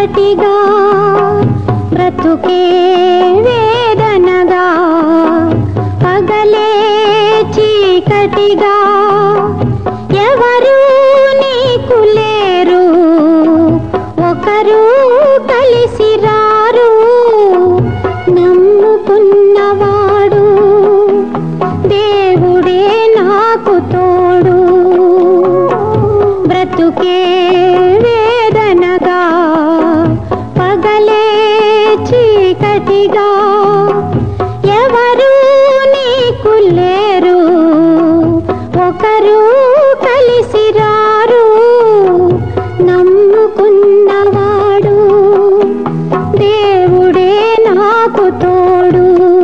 చీకటిగా బ్రతుకే వేదనగా పగలే చీకటిగా ఎవరు నీకు లేరు ఒకరు కలిసి రారు నమ్ముకున్నవాడు దేవుడే నాకు తోడు బ్రతుకే వేదనగా పగలే చీకటిగా ఎవరు నీకు లేరు ఒకరు కలిసి రారు నమ్ముకున్నవాడు దేవుడే నాకు తోడు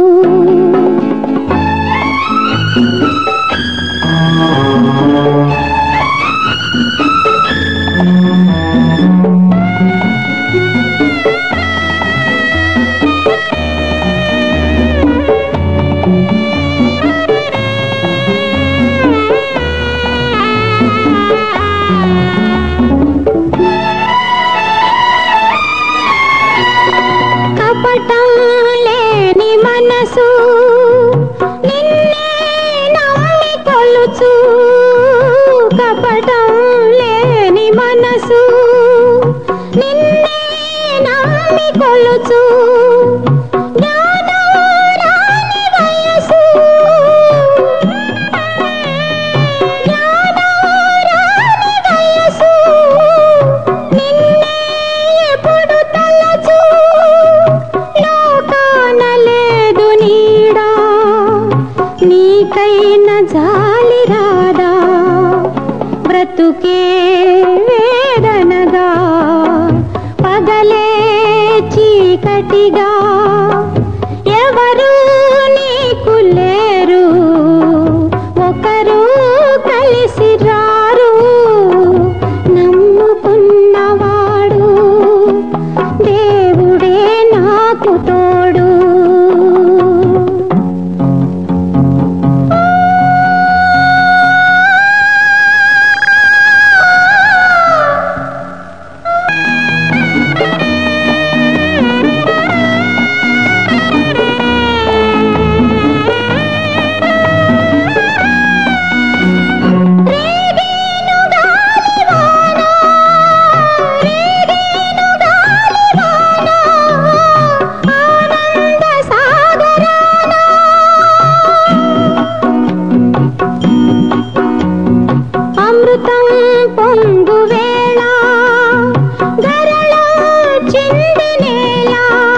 కపటం లేని మనసు నిన్నే నమ్మి కొలుచు కపటం లేని మనసు నిన్నే నమ్మి కొలుచు జ్ఞానం రాని వయసు జ్ఞానం రాని వయసు నిన్నే ఎప్పుడు తలచు లోకాన లేదు నీడా నీకైన జాలి రాదా బ్రతుకే వేదనగా పగలే చీకటిగా ఎవరు నీకు లేరు ఒకరు కలిసి రారు నమ్ముకున్నవాడు దేవుడే నాకు తోడు రేగేను గాలివాన, రేగేను గాలివాన, ఆనంద సాగరాన. అమృతం పొంగు వేళ ధరలో చింది నేల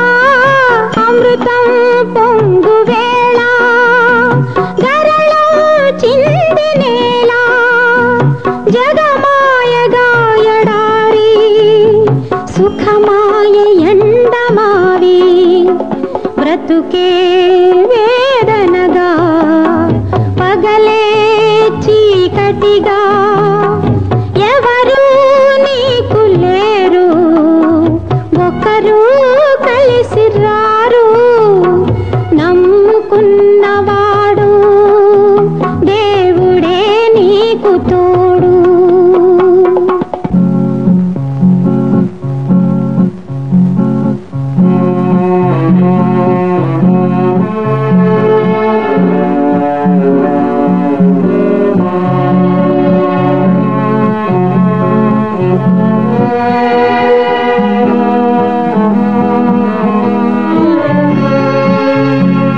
అమృతం పొంగు వేళ ధరలో చింది నేల జగమాయ గాయడారి సుఖమాయ ఎండమావి బ్రతుకే వేదనగా పగలే చీకటిగా ఎవరు